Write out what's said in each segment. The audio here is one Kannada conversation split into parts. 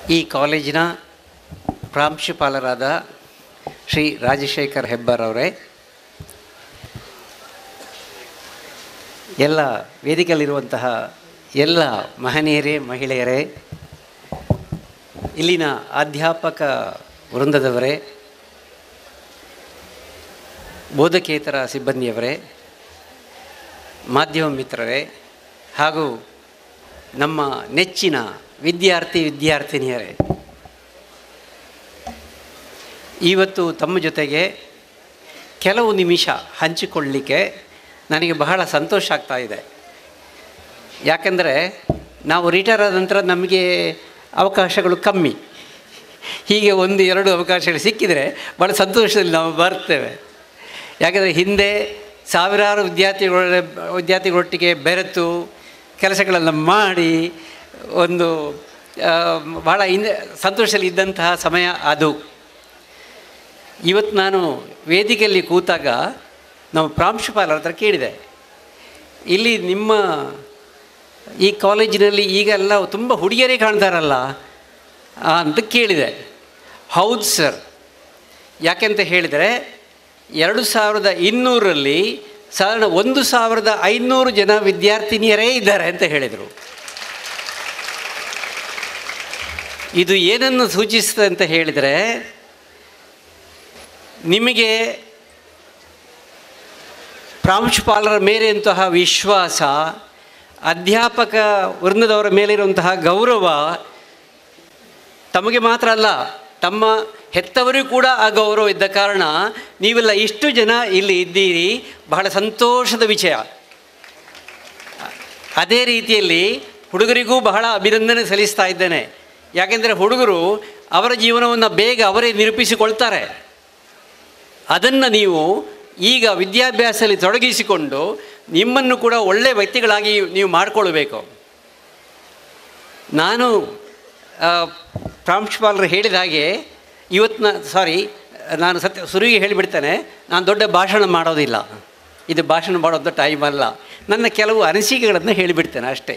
ಈ ಕಾಲೇಜಿನ ಪ್ರಾಂಶುಪಾಲರಾದ ಶ್ರೀ ರಾಜಶೇಖರ್ ಹೆಬ್ಬಾರ್ ಅವರೇ ಎಲ್ಲ ವೇದಿಕೆಯಲ್ಲಿರುವಂತಹ ಎಲ್ಲ ಮಹನೀಯರೇ ಮಹಿಳೆಯರೇ ಇಲ್ಲಿನ ಅಧ್ಯಾಪಕ ವೃಂದದವರೇ ಬೋಧಕೇತರ ಸಿಬ್ಬಂದಿಯವರೇ ಮಾಧ್ಯಮ ಮಿತ್ರರೇ ಹಾಗೂ ನಮ್ಮ ನೆಚ್ಚಿನ ವಿದ್ಯಾರ್ಥಿ ವಿದ್ಯಾರ್ಥಿನಿಯರೇ ಇವತ್ತು ತಮ್ಮ ಜೊತೆಗೆ ಕೆಲವು ನಿಮಿಷ ಹಂಚಿಕೊಳ್ಳಲಿಕ್ಕೆ ನನಗೆ ಬಹಳ ಸಂತೋಷ ಆಗ್ತಾ ಇದೆ ಯಾಕೆಂದರೆ ನಾವು ರಿಟೈರ್ ಆದ ನಂತರ ನಮಗೆ ಅವಕಾಶಗಳು ಕಮ್ಮಿ ಹೀಗೆ ಒಂದು ಎರಡು ಅವಕಾಶಗಳು ಸಿಕ್ಕಿದರೆ ಭಾಳ ಸಂತೋಷದಲ್ಲಿ ನಾವು ಬರ್ತೇವೆ ಯಾಕೆಂದರೆ ಹಿಂದೆ ಸಾವಿರಾರು ವಿದ್ಯಾರ್ಥಿಗಳ ವಿದ್ಯಾರ್ಥಿಗಳೊಟ್ಟಿಗೆ ಬೆರೆತು ಕೆಲಸಗಳನ್ನು ಮಾಡಿ ಒಂದು ಆ, ಬಹಳ ಹಿಂದೆ ಸಂತೋಷದಲ್ಲಿ ಇದ್ದಂತಹ ಸಮಯ ಅದು ಇವತ್ತು ನಾನು ವೇದಿಕೆಯಲ್ಲಿ ಕೂತಾಗ ನಮ್ಮ ಪ್ರಾಂಶುಪಾಲರ ಹತ್ರ ಕೇಳಿದೆ ಇಲ್ಲಿ ನಿಮ್ಮ ಈ ಕಾಲೇಜಿನಲ್ಲಿ ಈಗೆಲ್ಲ ತುಂಬ ಹುಡುಗಿಯರೇ ಕಾಣ್ತಾರಲ್ಲ ಆ, ಅಂತ ಕೇಳಿದೆ ಹೌದು ಸರ್ ಯಾಕೆಂತ ಹೇಳಿದರೆ ಎರಡು ಸಾವಿರದ ಇನ್ನೂರರಲ್ಲಿ ಸಾಧಾರಣ ಒಂದು ಸಾವಿರದ ಐನೂರು ಜನ ವಿದ್ಯಾರ್ಥಿನಿಯರೇ ಇದ್ದಾರೆ ಅಂತ ಹೇಳಿದರು ಇದು ಏನನ್ನು ಸೂಚಿಸ್ತದೆ ಅಂತ ಹೇಳಿದರೆ ನಿಮಗೆ ಪ್ರಾಂಶುಪಾಲರ ಮೇಲೆಂತಹ ವಿಶ್ವಾಸ ಅಧ್ಯಾಪಕ ವೃಂದದವರ ಮೇಲಿರುವಂತಹ ಗೌರವ ತಮಗೆ ಮಾತ್ರ ಅಲ್ಲ ತಮ್ಮ ಹೆತ್ತವರಿಗೂ ಕೂಡ ಆ ಗೌರವ ಇದ್ದ ಕಾರಣ ನೀವೆಲ್ಲ ಇಷ್ಟು ಜನ ಇಲ್ಲಿ ಇದ್ದೀರಿ ಬಹಳ ಸಂತೋಷದ ವಿಷಯ ಅದೇ ರೀತಿಯಲ್ಲಿ ಹುಡುಗರಿಗೂ ಬಹಳ ಅಭಿನಂದನೆ ಸಲ್ಲಿಸ್ತಾ ಇದ್ದೇನೆ ಯಾಕೆಂದರೆ ಹುಡುಗರು ಅವರ ಜೀವನವನ್ನು ಬೇಗ ಅವರೇ ನಿರೂಪಿಸಿಕೊಳ್ತಾರೆ ಅದನ್ನು ನೀವು ಈಗ ವಿದ್ಯಾಭ್ಯಾಸದಲ್ಲಿ ತೊಡಗಿಸಿಕೊಂಡು ನಿಮ್ಮನ್ನು ಕೂಡ ಒಳ್ಳೆಯ ವ್ಯಕ್ತಿಗಳಾಗಿ ನೀವು ಮಾಡಿಕೊಳ್ಬೇಕು ನಾನು ಆ, ಪ್ರಾಂಶುಪಾಲರು ಹೇಳಿದ ಹಾಗೆ ಇವತ್ತು ನಾ ಸಾರಿ ನಾನು ಸತ್ಯ ಸುರುವಿಗೆ ಹೇಳಿಬಿಡ್ತೇನೆ ನಾನು ದೊಡ್ಡ ಭಾಷಣ ಮಾಡೋದಿಲ್ಲ ಇದು ಭಾಷಣ ಮಾಡೋದು ಟೈಮ್ ಅಲ್ಲ ನನ್ನ ಕೆಲವು ಅನಿಸಿಕೆಗಳನ್ನು ಹೇಳಿಬಿಡ್ತೇನೆ ಅಷ್ಟೇ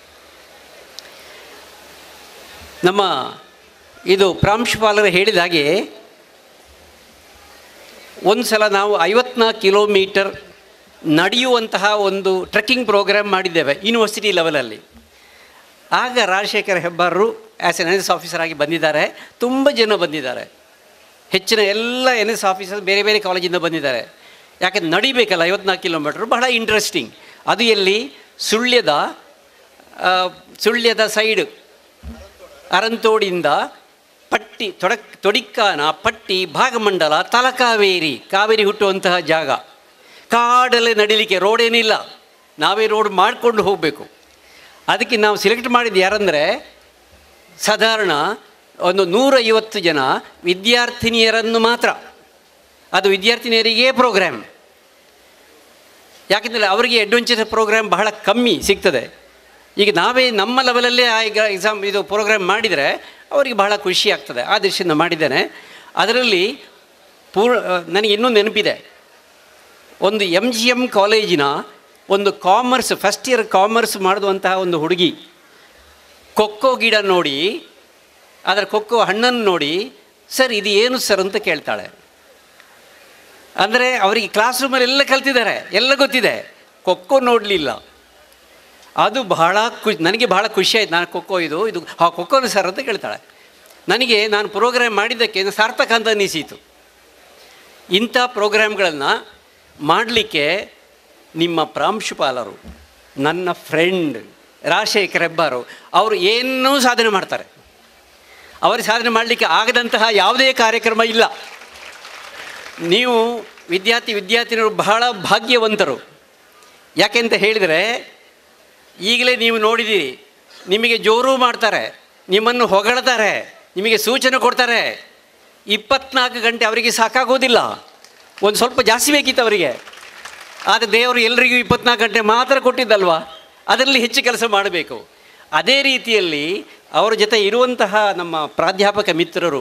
ನಮ್ಮ ಇದು ಪ್ರಾಂಶುಪಾಲರು ಹೇಳಿದ ಹಾಗೆ ಒಂದು ಸಲ ನಾವು ಐವತ್ನಾಲ್ಕು ಕಿಲೋಮೀಟರ್ ನಡೆಯುವಂತಹ ಒಂದು ಟ್ರೆಕ್ಕಿಂಗ್ ಪ್ರೋಗ್ರಾಮ್ ಮಾಡಿದ್ದೇವೆ ಯೂನಿವರ್ಸಿಟಿ ಲೆವೆಲಲ್ಲಿ ಆಗ ರಾಜಶೇಖರ್ ಹೆಬ್ಬಾರರು ಆ್ಯಸ್ ಎನ್ ಎಸ್ ಆಫೀಸರ್ ಆಗಿ ಬಂದಿದ್ದಾರೆ ತುಂಬ ಜನ ಬಂದಿದ್ದಾರೆ ಹೆಚ್ಚಿನ ಎಲ್ಲ ಎನ್ ಎಸ್ ಆಫೀಸರ್ ಬೇರೆ ಬೇರೆ ಕಾಲೇಜಿಂದ ಬಂದಿದ್ದಾರೆ ಯಾಕೆ ನಡಿಬೇಕಲ್ಲ ಐವತ್ನಾಲ್ಕು ಕಿಲೋಮೀಟ್ರ್ ಬಹಳ ಇಂಟ್ರೆಸ್ಟಿಂಗ್ ಅದು ಎಲ್ಲಿ ಸುಳ್ಯದ ಆ, ಸುಳ್ಯದ ಸೈಡ್ ಅರಂತೋಡಿಂದ ಪಟ್ಟಿ ತೊಡಕ್ ತೊಡಿಕ್ಕಾನ ಪಟ್ಟಿ ಭಾಗಮಂಡಲ ತಲಕಾವೇರಿ ಕಾವೇರಿ ಹುಟ್ಟುವಂತಹ ಜಾಗ ಕಾಡಲ್ಲೇ ನಡಿಲಿಕ್ಕೆ ರೋಡ್ ಏನಿಲ್ಲ ನಾವೇ ರೋಡ್ ಮಾಡಿಕೊಂಡು ಹೋಗಬೇಕು ಅದಕ್ಕೆ ನಾವು ಸೆಲೆಕ್ಟ್ ಮಾಡಿದ್ದು ಯಾರಂದರೆ ಸಾಧಾರಣ ಒಂದು ನೂರೈವತ್ತು ಜನ ವಿದ್ಯಾರ್ಥಿನಿಯರನ್ನು ಮಾತ್ರ ಅದು ವಿದ್ಯಾರ್ಥಿನಿಯರಿಗೇ ಪ್ರೋಗ್ರಾಮ್ ಯಾಕೆಂದರೆ ಅವರಿಗೆ ಅಡ್ವೆಂಚರ್ ಪ್ರೋಗ್ರಾಮ್ ಬಹಳ ಕಮ್ಮಿ ಸಿಗ್ತದೆ ಈಗ ನಾವೇ ನಮ್ಮ ಲೆವೆಲಲ್ಲೇ ಆ ಈಗ ಎಕ್ಸಾಮ್ ಇದು ಪ್ರೋಗ್ರಾಮ್ ಮಾಡಿದರೆ ಅವರಿಗೆ ಬಹಳ ಖುಷಿ ಆಗ್ತದೆ ಆ ದೃಷ್ಟಿಯಿಂದ ಮಾಡಿದ್ದೇನೆ ಅದರಲ್ಲಿ ಪೂರ್ ನನಗೆ ಇನ್ನೂ ನೆನಪಿದೆ ಒಂದು ಎಮ್ ಜಿ ಎಮ್ ಕಾಲೇಜಿನ ಒಂದು ಕಾಮರ್ಸ್ ಫಸ್ಟ್ ಇಯರ್ ಕಾಮರ್ಸ್ ಮಾಡುವಂತಹ ಒಂದು ಹುಡುಗಿ ಕೊಕ್ಕೋ ಗಿಡ ನೋಡಿ ಅದರ ಕೊಕ್ಕೋ ಹಣ್ಣನ್ನು ನೋಡಿ ಸರ್ ಇದು ಏನು ಸರ್ ಅಂತ ಕೇಳ್ತಾಳೆ ಅಂದರೆ ಅವರಿಗೆ ಕ್ಲಾಸ್ ರೂಮಲ್ಲಿ ಎಲ್ಲ ಕಲ್ತಿದ್ದಾರೆ ಎಲ್ಲ ಗೊತ್ತಿದೆ ಕೊಕ್ಕೋ ನೋಡಲಿಲ್ಲ ಅದು ಬಹಳ ಖು ನನಗೆ ಬಹಳ ಖುಷಿ ಆಯ್ತು ನಾನು ಖೋಖೋ ಇದು ಇದು ಹಾ ಖೋಖೋನು ಸರ್ ಅಂತ ಕೇಳ್ತಾಳೆ ನನಗೆ ನಾನು ಪ್ರೋಗ್ರಾಮ್ ಮಾಡಿದ್ದಕ್ಕೆ ಸಾರ್ಥಕ ಅಂತ ಅನಿಸಿತು ಇಂಥ ಪ್ರೋಗ್ರಾಮ್ಗಳನ್ನು ಮಾಡಲಿಕ್ಕೆ ನಿಮ್ಮ ಪ್ರಾಂಶುಪಾಲರು ನನ್ನ ಫ್ರೆಂಡ್ ರಾಜಶೇಖರ್ ಹೆಬ್ಬಾರು ಅವರು ಏನೂ ಸಾಧನೆ ಮಾಡ್ತಾರೆ ಅವರಿಗೆ ಸಾಧನೆ ಮಾಡಲಿಕ್ಕೆ ಆಗದಂತಹ ಯಾವುದೇ ಕಾರ್ಯಕ್ರಮ ಇಲ್ಲ ನೀವು ವಿದ್ಯಾರ್ಥಿ ವಿದ್ಯಾರ್ಥಿನಿಯರು ಬಹಳ ಭಾಗ್ಯವಂತರು ಯಾಕೆಂತ ಹೇಳಿದರೆ ಈಗಲೇ ನೀವು ನೋಡಿದ್ದೀರಿ ನಿಮಗೆ ಜೋರು ಮಾಡ್ತಾರೆ ನಿಮ್ಮನ್ನು ಹೊಗಳ್ತಾರೆ ನಿಮಗೆ ಸೂಚನೆ ಕೊಡ್ತಾರೆ ಇಪ್ಪತ್ನಾಲ್ಕು ಗಂಟೆ ಅವರಿಗೆ ಸಾಕಾಗೋದಿಲ್ಲ ಒಂದು ಸ್ವಲ್ಪ ಜಾಸ್ತಿ ಬೇಕಿತ್ತು ಅವರಿಗೆ ಆದರೆ ದೇವರು ಎಲ್ರಿಗೂ ಇಪ್ಪತ್ನಾಲ್ಕು ಗಂಟೆ ಮಾತ್ರ ಕೊಟ್ಟಿದ್ದಲ್ವಾ ಅದರಲ್ಲಿ ಹೆಚ್ಚು ಕೆಲಸ ಮಾಡಬೇಕು ಅದೇ ರೀತಿಯಲ್ಲಿ ಅವರ ಜೊತೆ ಇರುವಂತಹ ನಮ್ಮ ಪ್ರಾಧ್ಯಾಪಕ ಮಿತ್ರರು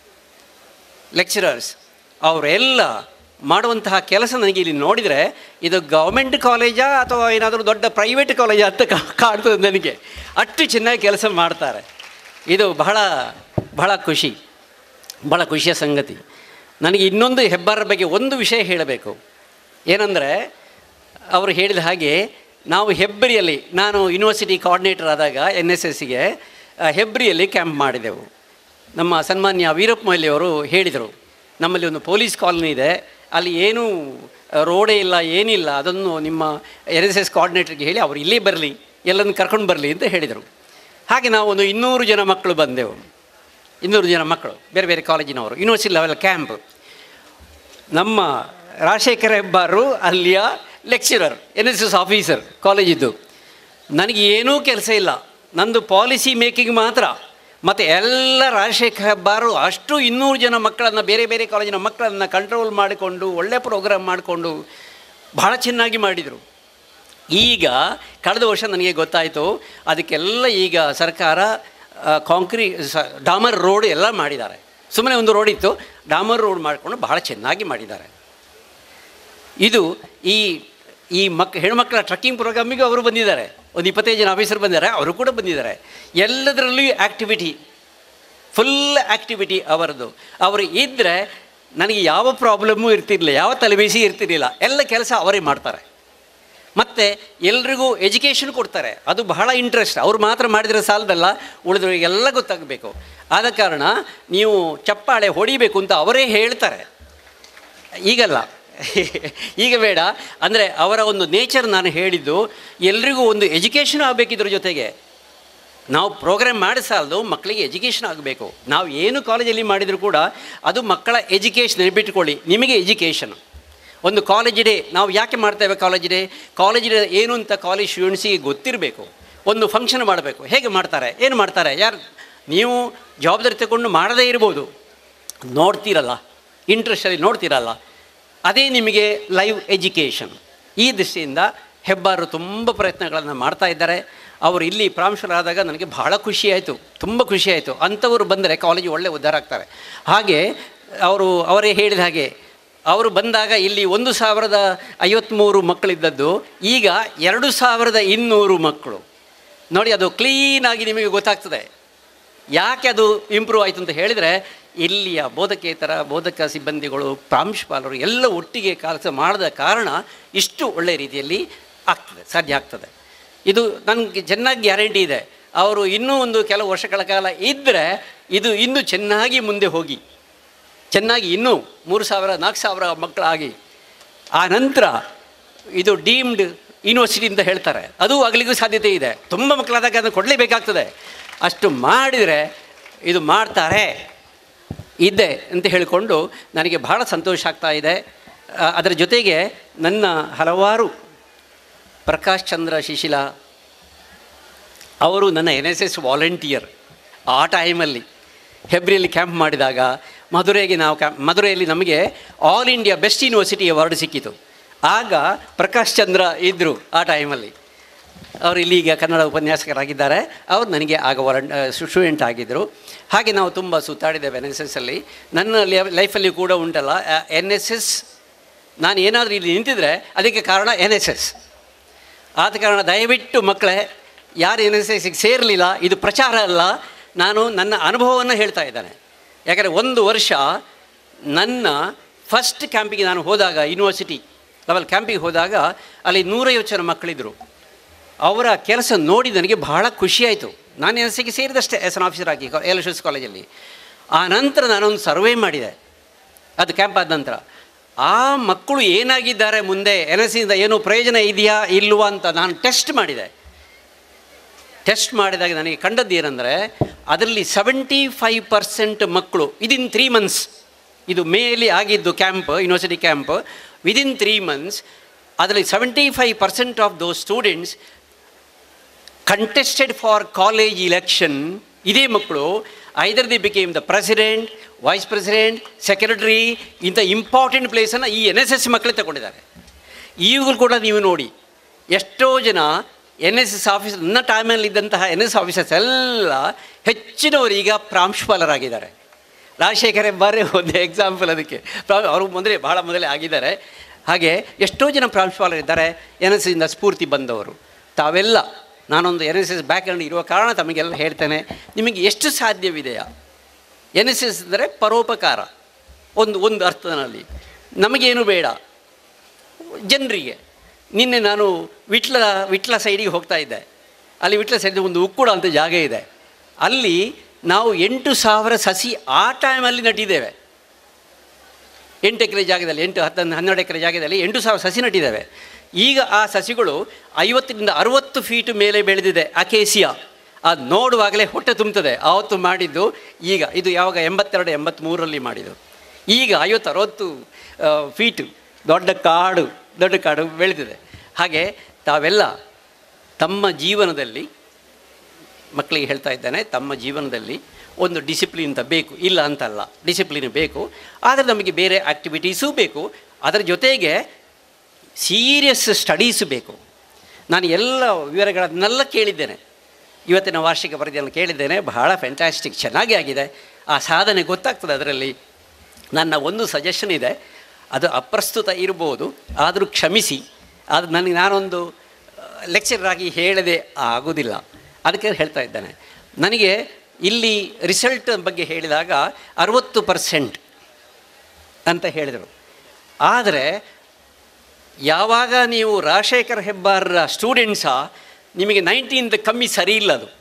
ಲೆಕ್ಚರರ್ಸ್ ಅವರೆಲ್ಲ ಮಾಡುವಂತಹ ಕೆಲಸ ನನಗೆ ಇಲ್ಲಿ ನೋಡಿದರೆ ಇದು ಗೌರ್ಮೆಂಟ್ ಕಾಲೇಜಾ ಅಥವಾ ಏನಾದರೂ ದೊಡ್ಡ ಪ್ರೈವೇಟ್ ಕಾಲೇಜಾ ಅಂತ ಕಾ- ಕಾಣ್ತದೆ ನನಗೆ ಅಷ್ಟು ಚೆನ್ನಾಗಿ ಕೆಲಸ ಮಾಡ್ತಾರೆ ಇದು ಬಹಳ ಬಹಳ ಖುಷಿ ಬಹಳ ಖುಷಿಯ ಸಂಗತಿ ನನಗೆ ಇನ್ನೊಂದು ಹೆಬ್ಬಾರರ ಬಗ್ಗೆ ಒಂದು ವಿಷಯ ಹೇಳಬೇಕು ಏನಂದರೆ ಅವರು ಹೇಳಿದ ಹಾಗೆ ನಾವು ಹೆಬ್ರಿಯಲ್ಲಿ ನಾನು ಯೂನಿವರ್ಸಿಟಿ ಕೋಆರ್ಡಿನೇಟರ್ ಆದಾಗ ಎನ್ ಎಸ್ ಎಸ್ಸಿಗೆ ಹೆಬ್ರಿಯಲ್ಲಿ ಕ್ಯಾಂಪ್ ಮಾಡಿದೆವು ನಮ್ಮ ಸನ್ಮಾನ್ಯ ವೀರಪ್ಪ ಮೊಯ್ಲಿಯವರು ಹೇಳಿದರು ನಮ್ಮಲ್ಲಿ ಒಂದು ಪೊಲೀಸ್ ಕಾಲನಿ ಇದೆ ಅಲ್ಲಿ ಏನೂ ರೋಡೇ ಇಲ್ಲ ಏನಿಲ್ಲ ಅದನ್ನು ನಿಮ್ಮ ಎನ್ ಎಸ್ ಎಸ್ ಕೋಆರ್ಡಿನೇಟರ್ಗೆ ಹೇಳಿ ಅವರು ಇಲ್ಲೇ ಬರಲಿ ಎಲ್ಲರನ್ನು ಕರ್ಕೊಂಡು ಬರಲಿ ಅಂತ ಹೇಳಿದರು ಹಾಗೆ ನಾವು ಒಂದು ಇನ್ನೂರು ಜನ ಮಕ್ಕಳು ಬಂದೆವು ಇನ್ನೂರು ಜನ ಮಕ್ಕಳು ಬೇರೆ ಬೇರೆ ಕಾಲೇಜಿನವರು ಯೂನಿವರ್ಸಿಟಿ ಲೆವೆಲ್ ಕ್ಯಾಂಪ್ ನಮ್ಮ ರಾಜಶೇಖರ ಹೆಬ್ಬಾರು ಅಲ್ಲಿಯ lecturer N S S officer ಕಾಲೇಜಿದ್ದು ನನಗೆ ಏನೂ ಕೆಲಸ ಇಲ್ಲ ನಂದು ಪಾಲಿಸಿ ಮೇಕಿಂಗ್ ಮಾತ್ರ ಮತ್ತು ಎಲ್ಲ ರಾಜಶೇಖರ ಹೆಬ್ಬಾರು ಅಷ್ಟು ಇನ್ನೂರು ಜನ ಮಕ್ಕಳನ್ನು ಬೇರೆ ಬೇರೆ ಕಾಲೇಜಿನ ಮಕ್ಕಳನ್ನು ಕಂಟ್ರೋಲ್ ಮಾಡಿಕೊಂಡು ಒಳ್ಳೆ ಪ್ರೋಗ್ರಾಮ್ ಮಾಡಿಕೊಂಡು ಬಹಳ ಚೆನ್ನಾಗಿ ಮಾಡಿದರು ಈಗ ಕಳೆದ ವರ್ಷ ನನಗೆ ಗೊತ್ತಾಯಿತು ಅದಕ್ಕೆಲ್ಲ ಈಗ ಸರ್ಕಾರ ಕಾಂಕ್ರೀ ಸ ಡಾಮರ್ ರೋಡ್ ಎಲ್ಲ ಮಾಡಿದ್ದಾರೆ ಸುಮ್ಮನೆ ಒಂದು ರೋಡ್ ಇತ್ತು ಡಾಮರ್ ರೋಡ್ ಮಾಡಿಕೊಂಡು ಬಹಳ ಚೆನ್ನಾಗಿ ಮಾಡಿದ್ದಾರೆ ಇದು ಈ ಈ ಮಕ್ ಹೆಣ್ಮಕ್ಳ ಟ್ರಕ್ಕಿಂಗ್ ಪ್ರೋಗ್ರಾಮಿಗೂ ಅವರು ಬಂದಿದ್ದಾರೆ ಒಂದು ಇಪ್ಪತ್ತೈದು ಜನ ಆಫೀಸರ್ ಬಂದಿದ್ದಾರೆ ಅವರು ಕೂಡ ಬಂದಿದ್ದಾರೆ ಎಲ್ಲದರಲ್ಲಿಯೂ ಆ್ಯಕ್ಟಿವಿಟಿ ಫುಲ್ ಆ್ಯಕ್ಟಿವಿಟಿ ಅವರದ್ದು ಅವರು ಇದ್ದರೆ ನನಗೆ ಯಾವ ಪ್ರಾಬ್ಲಮ್ಮು ಇರ್ತಿರಲಿಲ್ಲ ಯಾವ ತಲೆಬೇಸಿ ಇರ್ತಿರಲಿಲ್ಲ ಎಲ್ಲ ಕೆಲಸ ಅವರೇ ಮಾಡ್ತಾರೆ ಮತ್ತು ಎಲ್ರಿಗೂ ಎಜುಕೇಷನ್ ಕೊಡ್ತಾರೆ ಅದು ಬಹಳ ಇಂಟ್ರೆಸ್ಟ್ ಅವ್ರು ಮಾತ್ರ ಮಾಡಿದರೆ ಸಾಲದಲ್ಲ ಉಳಿದವರಿಗೆಲ್ಲ ಗೊತ್ತಾಗಬೇಕು ಆದ ಕಾರಣ ನೀವು ಚಪ್ಪಾಳೆ ಹೊಡಿಬೇಕು ಅಂತ ಅವರೇ ಹೇಳ್ತಾರೆ ಈಗಲ್ಲ ಈಗ ಬೇಡ ಅಂದರೆ ಅವರ ಒಂದು ನೇಚರ್ ನಾನು ಹೇಳಿದ್ದು ಎಲ್ರಿಗೂ ಒಂದು ಎಜುಕೇಷನ್ ಆಗಬೇಕಿದ್ರ ಜೊತೆಗೆ ನಾವು ಪ್ರೋಗ್ರಾಮ್ ಮಾಡಿ ಸಾಲದು ಮಕ್ಕಳಿಗೆ ಎಜುಕೇಷನ್ ಆಗಬೇಕು ನಾವು ಏನು ಕಾಲೇಜಲ್ಲಿ ಮಾಡಿದರೂ ಕೂಡ ಅದು ಮಕ್ಕಳ ಎಜುಕೇಷನ್ ನೆನಪಿಟ್ಕೊಳ್ಳಿ ನಿಮಗೆ ಎಜುಕೇಷನ್ ಒಂದು ಕಾಲೇಜ್ ಡೇ ನಾವು ಯಾಕೆ ಮಾಡ್ತೇವೆ ಕಾಲೇಜ್ ಡೇ ಕಾಲೇಜ್ ಡೇ ಏನು ಅಂತ ಕಾಲೇಜ್ ಸ್ಟೂಡೆಂಟ್ಸಿಗೆ ಗೊತ್ತಿರಬೇಕು ಒಂದು ಫಂಕ್ಷನ್ ಮಾಡಬೇಕು ಹೇಗೆ ಮಾಡ್ತಾರೆ ಏನು ಮಾಡ್ತಾರೆ ಯಾರು ನೀವು ಜವಾಬ್ದಾರಿ ತಗೊಂಡು ಮಾಡದೇ ಇರ್ಬೋದು ನೋಡ್ತೀರಲ್ಲ ಇಂಟ್ರೆಸ್ಟಲ್ಲಿ ನೋಡ್ತೀರಲ್ಲ ಅದೇ ನಿಮಗೆ ಲೈವ್ ಎಜುಕೇಷನ್ ಈ ದೃಷ್ಟಿಯಿಂದ ಹೆಬ್ಬಾರು ತುಂಬ ಪ್ರಯತ್ನಗಳನ್ನು ಮಾಡ್ತಾ ಇದ್ದಾರೆ ಅವರು ಇಲ್ಲಿ ಪ್ರಾಂಶುಲರಾದಾಗ ನನಗೆ ಬಹಳ ಖುಷಿಯಾಯಿತು ತುಂಬ ಖುಷಿಯಾಯಿತು ಅಂಥವರು ಬಂದರೆ ಕಾಲೇಜು ಒಳ್ಳೆ ಉದ್ಧಾರ ಆಗ್ತಾರೆ ಹಾಗೆ ಅವರು ಅವರೇ ಹೇಳಿದ ಹಾಗೆ ಅವರು ಬಂದಾಗ ಇಲ್ಲಿ ಒಂದು ಸಾವಿರದ ಐವತ್ತ್ಮೂರು ಮಕ್ಕಳಿದ್ದದ್ದು ಈಗ ಎರಡು ಸಾವಿರದ ಇನ್ನೂರು ಮಕ್ಕಳು ನೋಡಿ ಅದು ಕ್ಲೀನಾಗಿ ನಿಮಗೆ ಗೊತ್ತಾಗ್ತದೆ ಯಾಕೆ ಅದು ಇಂಪ್ರೂವ್ ಆಯಿತು ಅಂತ ಹೇಳಿದರೆ ಇಲ್ಲಿಯ ಬೋಧಕೇತರ ಬೋಧಕ ಸಿಬ್ಬಂದಿಗಳು ಪ್ರಾಂಶುಪಾಲರು ಎಲ್ಲ ಒಟ್ಟಿಗೆ ಕೆಲಸ ಮಾಡದ ಕಾರಣ ಇಷ್ಟು ಒಳ್ಳೆಯ ರೀತಿಯಲ್ಲಿ ಆಗ್ತದೆ ಸಾಧ್ಯ ಆಗ್ತದೆ ಇದು ನನಗೆ ಚೆನ್ನಾಗಿ ಗ್ಯಾರಂಟಿ ಇದೆ ಅವರು ಇನ್ನೂ ಒಂದು ಕೆಲವು ವರ್ಷಗಳ ಕಾಲ ಇದ್ದರೆ ಇದು ಇನ್ನೂ ಚೆನ್ನಾಗಿ ಮುಂದೆ ಹೋಗಿ ಚೆನ್ನಾಗಿ ಇನ್ನೂ ಮೂರು ಸಾವಿರ ನಾಲ್ಕು ಸಾವಿರ ಮಕ್ಕಳಾಗಿ ಆ ನಂತರ ಇದು ಡೀಮ್ಡ್ ಯೂನಿವರ್ಸಿಟಿ ಅಂತ ಹೇಳ್ತಾರೆ ಅದು ಆಗಲಿಗೂ ಸಾಧ್ಯತೆ ಇದೆ ತುಂಬ ಮಕ್ಕಳಾದಾಗ ಅದನ್ನು ಕೊಡಲೇಬೇಕಾಗ್ತದೆ ಅಷ್ಟು ಮಾಡಿದರೆ ಇದು ಮಾಡ್ತಾರೆ ಇದೆ ಅಂತ ಹೇಳಿಕೊಂಡು ನನಗೆ ಬಹಳ ಸಂತೋಷ ಆಗ್ತಾ ಇದೆ ಆ, ಅದರ ಜೊತೆಗೆ ನನ್ನ ಹಲವಾರು ಪ್ರಕಾಶ್ ಚಂದ್ರ ಶಿಶಿಲ ಅವರು ನನ್ನ ಎನ್ ಎಸ್ ಎಸ್ ವಾಲಂಟಿಯರ್ ಆ ಟೈಮಲ್ಲಿ ಹೆಬ್ರಿಯಲ್ಲಿ ಕ್ಯಾಂಪ್ ಮಾಡಿದಾಗ ಮಧುರೆಗೆ ನಾವು ಕ್ಯಾಂಪ್ ಮಧುರೆಯಲ್ಲಿ ನಮಗೆ all India best university award ಸಿಕ್ಕಿತು ಆಗ ಪ್ರಕಾಶ್ ಚಂದ್ರ ಇದ್ದರು ಆ ಟೈಮಲ್ಲಿ ಅವರು ಇಲ್ಲಿ ಈಗ ಕನ್ನಡ ಉಪನ್ಯಾಸಕರಾಗಿದ್ದಾರೆ ಅವರು ನನಗೆ ಆಗ ವಾಲಂಟ್ ಸ್ಟೂಡೆಂಟ್ ಆಗಿದ್ದರು ಹಾಗೆ ನಾವು ತುಂಬ ಸುತ್ತಾಡಿದ್ದೇವೆ ಎನ್ ಎಸ್ ಎಸ್ಸಲ್ಲಿ ನನ್ನ ಲೈಫಲ್ಲಿ ಕೂಡ ಉಂಟಲ್ಲ ಎನ್ ಎಸ್ ಎಸ್ ನಾನು ಏನಾದರೂ ಇಲ್ಲಿ ನಿಂತಿದ್ರೆ ಅದಕ್ಕೆ ಕಾರಣ ಎನ್ ಎಸ್ ಎಸ್ ಆದ ಕಾರಣ ದಯವಿಟ್ಟು ಮಕ್ಕಳೇ ಯಾರು ಎನ್ ಎಸ್ ಎಸ್ಸಿಗೆ ಸೇರಲಿಲ್ಲ ಇದು ಪ್ರಚಾರ ಅಲ್ಲ ನಾನು ನನ್ನ ಅನುಭವವನ್ನು ಹೇಳ್ತಾ ಇದ್ದೇನೆ ಯಾಕಂದರೆ ಒಂದು ವರ್ಷ ನನ್ನ ಫಸ್ಟ್ ಕ್ಯಾಂಪಿಗೆ ನಾನು ಹೋದಾಗ ಯೂನಿವರ್ಸಿಟಿ ಲೆವೆಲ್ ಕ್ಯಾಂಪಿಗೆ ಹೋದಾಗ ಅಲ್ಲಿ ನೂರೈವತ್ತು ಜನ ಮಕ್ಕಳಿದ್ದರು ಅವರ ಕೆಲಸ ನೋಡಿ ನನಗೆ ಬಹಳ ಖುಷಿಯಾಯಿತು ನಾನು ಎನ್ ಎಸ್ ಸಿಗೆ ಸೇರಿದಷ್ಟೇ ಎಸ್ ಎನ್ ಆಫೀಸರ್ ಆಗಿ ಎಲ್ ಎಸ್ ಕಾಲೇಜಲ್ಲಿ ಆ ನಂತರ ನಾನೊಂದು ಸರ್ವೆ ಮಾಡಿದೆ ಅದು ಕ್ಯಾಂಪ್ ಆದ ನಂತರ ಆ ಮಕ್ಕಳು ಏನಾಗಿದ್ದಾರೆ ಮುಂದೆ ಎನ್ ಎಸ್ ಸಿಯಿಂದ ಏನು ಪ್ರಯೋಜನ ಇದೆಯಾ ಇಲ್ವಾ ಅಂತ ನಾನು ಟೆಸ್ಟ್ ಮಾಡಿದೆ ಟೆಸ್ಟ್ ಮಾಡಿದಾಗ ನನಗೆ ಕಂಡದ್ದು ಏನಂದರೆ ಅದರಲ್ಲಿ ಸೆವೆಂಟಿ ಫೈವ್ ಪರ್ಸೆಂಟ್ ಮಕ್ಕಳು ವಿದಿನ್ ತ್ರೀ ಮಂತ್ಸ್ ಇದು ಮೇಲಿ ಆಗಿದ್ದು camp university camp within three months ಅದರಲ್ಲಿ seventy five percent of those students contested for college election ಇದೇ ಮಕ್ಕಳು either they became the president vice president secretary ಇಂಥ ಇಂಪಾರ್ಟೆಂಟ್ ಪ್ಲೇಸನ್ನು ಈ ಎನ್ ಎಸ್ ಎಸ್ ಮಕ್ಕಳೇ ತಗೊಂಡಿದ್ದಾರೆ ಈಗಲೂ ಕೂಡ ನೀವು ನೋಡಿ ಎಷ್ಟೋ ಜನ ಎನ್ ಎಸ್ ಎಸ್ ಆಫೀಸರ್ ನನ್ನ ಟೈಮಲ್ಲಿ ಇದ್ದಂತಹ ಎನ್ ಎಸ್ ಆಫೀಸರ್ಸ್ ಎಲ್ಲ ಹೆಚ್ಚಿನವರು ಈಗ ಪ್ರಾಂಶುಪಾಲರಾಗಿದ್ದಾರೆ ರಾಜಶೇಖರ್ ಹೆಬ್ಬಾರೆ ಒಂದು ಎಕ್ಸಾಂಪಲ್ ಅದಕ್ಕೆ ಪ್ರಾ ಅವರು ಮೊದಲೇ ಭಾಳ ಮೊದಲೇ ಆಗಿದ್ದಾರೆ ಹಾಗೆ ಎಷ್ಟೋ ಜನ ಪ್ರಾಂಶುಪಾಲರಿದ್ದಾರೆ ಎನ್ ಎಸ್ ಇಂದ ಸ್ಫೂರ್ತಿ ಬಂದವರು ತಾವೆಲ್ಲ ನಾನೊಂದು ಎನ್ ಎಸ್ ಎಸ್ ಬ್ಯಾಕ್ಗ್ರೌಂಡ್ ಇರುವ ಕಾರಣ ತಮಗೆಲ್ಲ ಹೇಳ್ತೇನೆ ನಿಮಗೆ ಎಷ್ಟು ಸಾಧ್ಯವಿದೆಯಾ ಎನ್ ಎಸ್ ಎಸ್ ಅಂದರೆ ಪರೋಪಕಾರ ಒಂದು ಒಂದು ಅರ್ಥದಲ್ಲಿ ನಮಗೇನು ಬೇಡ ಜನರಿಗೆ ನಿನ್ನೆ ನಾನು ವಿಟ್ಲ ವಿಟ್ಲ ಸೈಡಿಗೆ ಹೋಗ್ತಾ ಇದ್ದೆ ಅಲ್ಲಿ ವಿಟ್ಲ ಸೈಡ್ ಒಂದು ಉಕ್ಕುಡ ಅಂತ ಜಾಗ ಇದೆ ಅಲ್ಲಿ ನಾವು ಎಂಟು ಸಾವಿರ ಸಸಿ ಆ ಟೈಮಲ್ಲಿ ನಟ್ಟಿದ್ದೇವೆ ಎಂಟು ಎಕರೆ ಜಾಗದಲ್ಲಿ ಎಂಟು ಹತ್ತೊಂದು ಹನ್ನೆರಡು ಎಕರೆ ಜಾಗದಲ್ಲಿ ಎಂಟು ಸಾವಿರ ಸಸಿ ನಟ್ಟಿದ್ದೇವೆ ಈಗ ಆ ಸಸಿಗಳು ಐವತ್ತರಿಂದ ಅರುವತ್ತು ಫೀಟ್ ಮೇಲೆ ಬೆಳೆದಿದೆ ಅಕೇಸಿಯಾ ಅದು ನೋಡುವಾಗಲೇ ಹೊಟ್ಟೆ ತುಂಬುತ್ತದೆ ಆವತ್ತು ಮಾಡಿದ್ದು ಈಗ ಇದು ಯಾವಾಗ ಎಂಬತ್ತೆರಡು ಎಂಬತ್ತ್ಮೂರರಲ್ಲಿ ಮಾಡಿದ್ದು ಈಗ ಐವತ್ತು ಅರವತ್ತು ಫೀಟು ದೊಡ್ಡ ಕಾಡು ದೊಡ್ಡ ಕಾಡು ಬೆಳೆದಿದೆ ಹಾಗೆ ತಾವೆಲ್ಲ ತಮ್ಮ ಜೀವನದಲ್ಲಿ ಮಕ್ಕಳಿಗೆ ಹೇಳ್ತಾ ಇದ್ದಾನೆ ತಮ್ಮ ಜೀವನದಲ್ಲಿ ಒಂದು ಡಿಸಿಪ್ಲಿನ್ ಅಂತ ಬೇಕು ಇಲ್ಲ ಅಂತಲ್ಲ ಡಿಸಿಪ್ಲಿನ್ ಬೇಕು ಆದರೆ ನಮಗೆ ಬೇರೆ ಆ್ಯಕ್ಟಿವಿಟೀಸೂ ಬೇಕು ಅದರ ಜೊತೆಗೆ ಸೀರಿಯಸ್ ಸ್ಟಡೀಸು ಬೇಕು ನಾನು ಎಲ್ಲ ವಿವರಗಳನ್ನೆಲ್ಲ ಕೇಳಿದ್ದೇನೆ ಇವತ್ತಿನ ವಾರ್ಷಿಕ ವರದಿಯನ್ನು ಕೇಳಿದ್ದೇನೆ ಬಹಳ ಫ್ಯಾಂಟಾಸ್ಟಿಕ್ ಚೆನ್ನಾಗಿ ಆಗಿದೆ ಆ ಸಾಧನೆ ಗೊತ್ತಾಗ್ತದೆ ಅದರಲ್ಲಿ ನನ್ನ ಒಂದು ಸಜೆಷನ್ ಇದೆ ಅದು ಅಪ್ರಸ್ತುತ ಇರ್ಬೋದು ಆದರೂ ಕ್ಷಮಿಸಿ ಅದು ನನಗೆ ನಾನೊಂದು ಲೆಕ್ಚರರ್ ಆಗಿ ಹೇಳದೆ ಆಗೋದಿಲ್ಲ ಅದಕ್ಕೆ ಹೇಳ್ತಾ ಇದ್ದೇನೆ ನನಗೆ ಇಲ್ಲಿ ರಿಸಲ್ಟ್ ಬಗ್ಗೆ ಹೇಳಿದಾಗ ಅರುವತ್ತು ಪರ್ಸೆಂಟ್ ಅಂತ ಹೇಳಿದರು ಆದರೆ ಯಾವಾಗ ನೀವು ರಾಜಶೇಖರ್ ಹೆಬ್ಬಾರ್ರ ಸ್ಟೂಡೆಂಟ್ಸಾ ನಿಮಗೆ ನೈಂಟಿಯಿಂದ ಕಮ್ಮಿ ಸರಿ ಇಲ್ಲ ಅದು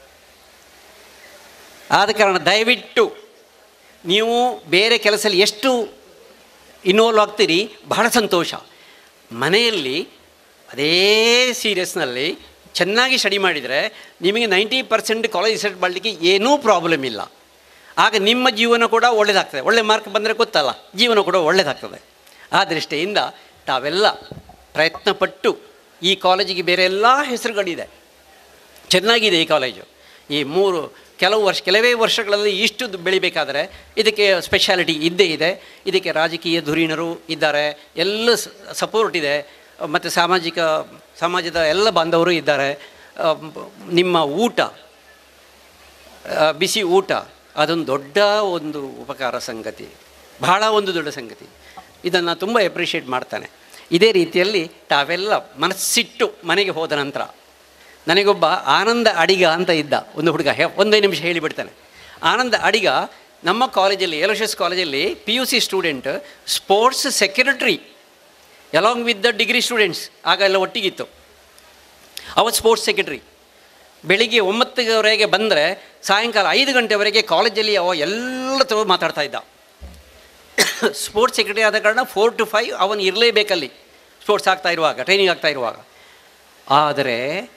ಆದ ಕಾರಣ ದಯವಿಟ್ಟು ನೀವು ಬೇರೆ ಕೆಲಸದಲ್ಲಿ ಎಷ್ಟು ಇನ್ವಾಲ್ವ್ ಆಗ್ತೀರಿ ಬಹಳ ಸಂತೋಷ ಮನೆಯಲ್ಲಿ ಅದೇ ಸೀರಿಯಸ್ನಲ್ಲಿ ಚೆನ್ನಾಗಿ ಸ್ಟಡಿ ಮಾಡಿದರೆ ನಿಮಗೆ ನೈಂಟಿ ಪರ್ಸೆಂಟ್ ಕಾಲೇಜ್ ರಿಸಲ್ಟ್ ಮಾಡಲಿಕ್ಕೆ ಏನೂ ಪ್ರಾಬ್ಲಮ್ ಇಲ್ಲ ಆಗ ನಿಮ್ಮ ಜೀವನ ಕೂಡ ಒಳ್ಳೆಯದಾಗ್ತದೆ ಒಳ್ಳೆ ಮಾರ್ಕ್ ಬಂದರೆ ಗೊತ್ತಲ್ಲ ಜೀವನ ಕೂಡ ಒಳ್ಳೆಯದಾಗ್ತದೆ ಆ ದೃಷ್ಟಿಯಿಂದ ತಾವೆಲ್ಲ ಪ್ರಯತ್ನಪಟ್ಟು ಈ ಕಾಲೇಜಿಗೆ ಬೇರೆ ಎಲ್ಲ ಹೆಸರುಗಳಿದೆ ಚೆನ್ನಾಗಿದೆ ಈ ಕಾಲೇಜು ಈ ಮೂರು ಕೆಲವು ವರ್ಷ ಕೆಲವೇ ವರ್ಷಗಳಲ್ಲಿ ಇಷ್ಟು ಬೆಳಿಬೇಕಾದರೆ ಇದಕ್ಕೆ ಸ್ಪೆಷಾಲಿಟಿ ಇದ್ದೇ ಇದೆ ಇದಕ್ಕೆ ರಾಜಕೀಯ ಧುರೀಣರು ಇದ್ದಾರೆ ಎಲ್ಲ ಸಪೋರ್ಟ್ ಇದೆ ಮತ್ತು ಸಾಮಾಜಿಕ ಸಮಾಜದ ಎಲ್ಲ ಬಾಂಧವರು ಇದ್ದಾರೆ ಆ, ನಿಮ್ಮ ಊಟ ಆ, ಬಿಸಿ ಊಟ ಅದೊಂದು ದೊಡ್ಡ ಒಂದು ಉಪಕಾರ ಸಂಗತಿ ಬಹಳ ಒಂದು ದೊಡ್ಡ ಸಂಗತಿ ಇದನ್ನು ತುಂಬ ಎಪ್ರಿಷಿಯೇಟ್ ಮಾಡ್ತಾನೆ ಇದೇ ರೀತಿಯಲ್ಲಿ ತಾವೆಲ್ಲ ಮನಸ್ಸಿಟ್ಟು ಮನೆಗೆ ಹೋದ ನಂತರ ನನಗೊಬ್ಬ ಆನಂದ ಅಡಿಗ ಅಂತ ಇದ್ದ ಒಂದು ಹುಡುಗ ಹೆ ಒಂದೇ ನಿಮಿಷ ಹೇಳಿಬಿಡ್ತಾನೆ ಆನಂದ ಅಡಿಗ ನಮ್ಮ ಕಾಲೇಜಲ್ಲಿ ಎಲೋಷಸ್ ಕಾಲೇಜಲ್ಲಿ P U C student sports secretary along with the degree students ಆಗ ಎಲ್ಲ ಒಟ್ಟಿಗಿತ್ತು ಅವತ್ತು ಸ್ಪೋರ್ಟ್ಸ್ ಸೆಕ್ರೆಟರಿ ಬೆಳಿಗ್ಗೆ ಒಂಬತ್ತುವರೆಗೆ ಬಂದರೆ ಸಾಯಂಕಾಲ ಐದು ಗಂಟೆವರೆಗೆ ಕಾಲೇಜಲ್ಲಿ ಅವ ಎಲ್ಲ ತರ ಮಾತಾಡ್ತಾ ಇದ್ದ ಸ್ಪೋರ್ಟ್ಸ್ ಸೆಕ್ರೆಟರಿ ಆದ ಕಾರಣ ಫೋರ್ ಟು ಫೈವ್ ಅವನು ಇರಲೇಬೇಕಲ್ಲಿ ಸ್ಪೋರ್ಟ್ಸ್ ಆಗ್ತಾ ಇರುವಾಗ ಟ್ರೈನಿಂಗ್ ಆಗ್ತಾ ಇರುವಾಗ ಆದರೆ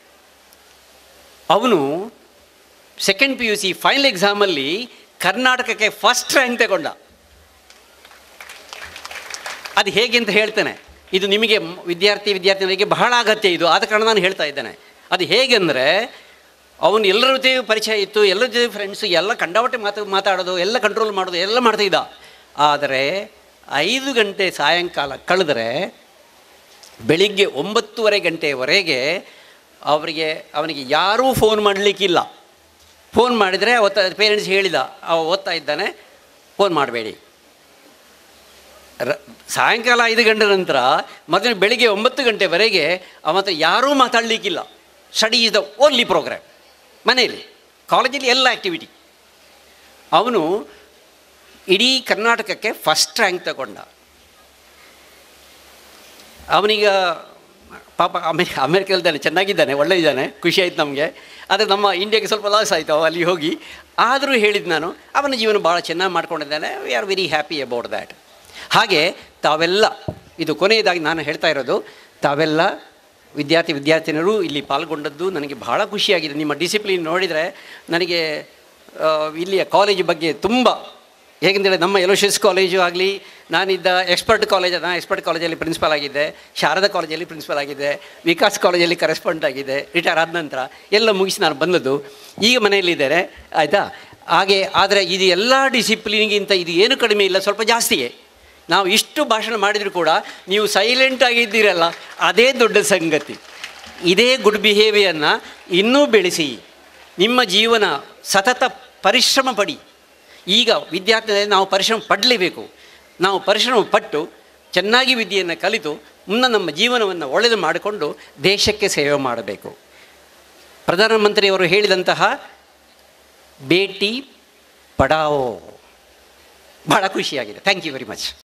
ಅವನು second P U C final ಎಕ್ಸಾಮಲ್ಲಿ ಕರ್ನಾಟಕಕ್ಕೆ ಫಸ್ಟ್ ರ್ಯಾಂಕ್ ತಗೊಂಡ ಅದು ಹೇಗೆ ಅಂತ ಹೇಳ್ತೇನೆ ಇದು ನಿಮಗೆ ಮ್- ವಿದ್ಯಾರ್ಥಿ ವಿದ್ಯಾರ್ಥಿನಿಗಳಿಗೆ ಬಹಳ ಅಗತ್ಯ ಇದು ಆದ ಕಾರಣ ನಾನು ಹೇಳ್ತಾ ಇದ್ದೇನೆ ಅದು ಹೇಗೆಂದರೆ ಅವನು ಎಲ್ಲರ ಜೊತೆ ಪರಿಚಯ ಇತ್ತು ಎಲ್ಲರ ಜೊತೆ ಫ್ರೆಂಡ್ಸು ಎಲ್ಲ ಕಂಡಾವಟ್ಟೆ ಮಾತು ಮಾತಾಡೋದು ಎಲ್ಲ ಕಂಟ್ರೋಲ್ ಮಾಡೋದು ಎಲ್ಲ ಮಾಡ್ತಾ ಇದ್ದ ಆದರೆ ಐದು ಗಂಟೆ ಸಾಯಂಕಾಲ ಕಳೆದರೆ ಬೆಳಿಗ್ಗೆ ಒಂಬತ್ತುವರೆ ಗಂಟೆಯವರೆಗೆ ಅವರಿಗೆ ಅವನಿಗೆ ಯಾರೂ ಫೋನ್ ಮಾಡಲಿಕ್ಕಿಲ್ಲ ಫೋನ್ ಮಾಡಿದರೆ ಅವತ್ತ ಪೇರೆಂಟ್ಸ್ ಹೇಳಿದ ಅವ ಓದ್ತಾ ಇದ್ದಾನೆ ಫೋನ್ ಮಾಡಬೇಡಿ ರ ಸಾಯಂಕಾಲ ಐದು ಗಂಟೆ ನಂತರ ಮೊದಲು ಬೆಳಿಗ್ಗೆ ಒಂಬತ್ತು ಗಂಟೆವರೆಗೆ ಅವ ಹತ್ರ ಯಾರೂ ಮಾತಾಡಲಿಕ್ಕಿಲ್ಲ study is the only programme ಮನೆಯಲ್ಲಿ ಕಾಲೇಜಲ್ಲಿ ಎಲ್ಲ ಆ್ಯಕ್ಟಿವಿಟಿ ಅವನು ಇಡೀ ಕರ್ನಾಟಕಕ್ಕೆ ಫಸ್ಟ್ ರ್ಯಾಂಕ್ ತಗೊಂಡ ಅವನೀಗ ಪಾಪ ಅಮೆ ಅಮೇರಿಕಲ್ದಾನೆ ಚೆನ್ನಾಗಿದ್ದಾನೆ ಒಳ್ಳೆ ಇದ್ದಾನೆ ಖುಷಿ ಆಯ್ತು ನಮಗೆ ಆದರೆ ನಮ್ಮ ಇಂಡಿಯಾಗೆ ಸ್ವಲ್ಪ ಲಾಸ್ ಆಯಿತು ಅವ ಅಲ್ಲಿ ಹೋಗಿ ಆದರೂ ಹೇಳಿದ್ದು ನಾನು ಅವನ ಜೀವನ ಭಾಳ ಚೆನ್ನಾಗಿ ಮಾಡ್ಕೊಂಡಿದ್ದಾನೆ we are very happy about that ಹಾಗೆ ತಾವೆಲ್ಲ ಇದು ಕೊನೆಯದಾಗಿ ನಾನು ಹೇಳ್ತಾ ಇರೋದು ತಾವೆಲ್ಲ ವಿದ್ಯಾರ್ಥಿ ವಿದ್ಯಾರ್ಥಿನಿಯರು ಇಲ್ಲಿ ಪಾಲ್ಗೊಂಡದ್ದು ನನಗೆ ಬಹಳ ಖುಷಿಯಾಗಿದೆ ನಿಮ್ಮ ಡಿಸಿಪ್ಲಿನ್ ನೋಡಿದರೆ ನನಗೆ ಆ, ಇಲ್ಲಿಯ ಕಾಲೇಜ್ ಬಗ್ಗೆ ತುಂಬ ಹೇಗೆಂದರೆ ನಮ್ಮ ಎಲೋಷಿಯಸ್ ಕಾಲೇಜು ಆಗಲಿ ನಾನಿದ್ದ ಎಕ್ಸ್ಪರ್ಟ್ ಕಾಲೇಜ್ ನಾನು ಎಕ್ಸ್ಪರ್ಟ್ ಕಾಲೇಜಲ್ಲಿ ಪ್ರಿನ್ಸಿಪಲ್ ಆಗಿದ್ದೆ ಶಾರದಾ ಕಾಲೇಜಲ್ಲಿ ಪ್ರಿನ್ಸಿಪಲ್ ಆಗಿದ್ದೆ ವಿಕಾಸ್ ಕಾಲೇಜಲ್ಲಿ ಕರೆಸ್ಪಾಂಡೆಂಟ್ ಆಗಿದ್ದೆ ರಿಟೈರ್ ಆದ ನಂತರ ಎಲ್ಲ ಮುಗಿಸಿ ನಾನು ಬಂದದ್ದು ಈಗ ಮನೆಯಲ್ಲಿದ್ದೇನೆ ಆಯಿತಾ ಹಾಗೆ ಆದರೆ ಇದು ಎಲ್ಲ ಡಿಸಿಪ್ಲಿನ್ಗಿಂತ ಇದು ಏನು ಕಡಿಮೆ ಇಲ್ಲ ಸ್ವಲ್ಪ ಜಾಸ್ತಿಯೇ ನಾವು ಇಷ್ಟು ಭಾಷಣ ಮಾಡಿದರೂ ಕೂಡ ನೀವು ಸೈಲೆಂಟ್ ಆಗಿದ್ದೀರಲ್ಲ ಅದೇ ದೊಡ್ಡ ಸಂಗತಿ ಇದೇ ಗುಡ್ ಬಿಹೇವಿಯರ್ನ ಇನ್ನೂ ಬೆಳೆಸಿ ನಿಮ್ಮ ಜೀವನ ಸತತ ಪರಿಶ್ರಮ ಪಡಿ ಈಗ ವಿದ್ಯಾರ್ಥಿ ನಾವು ಪರಿಶ್ರಮ ಪಡಲೇಬೇಕು ನಾವು ಪರಿಶ್ರಮ ಪಟ್ಟು ಚೆನ್ನಾಗಿ ವಿದ್ಯೆಯನ್ನು ಕಲಿತು ಮುನ್ನ ನಮ್ಮ ಜೀವನವನ್ನು ಒಳ್ಳೆಯದು ಮಾಡಿಕೊಂಡು ದೇಶಕ್ಕೆ ಸೇವೆ ಮಾಡಬೇಕು ಪ್ರಧಾನಮಂತ್ರಿಯವರು ಹೇಳಿದಂತಹ ಬೇಟಿ ಪಡಾವೋ ಬಹಳ ಖುಷಿಯಾಗಿದೆ ಥ್ಯಾಂಕ್ ಯು ವೆರಿ ಮಚ್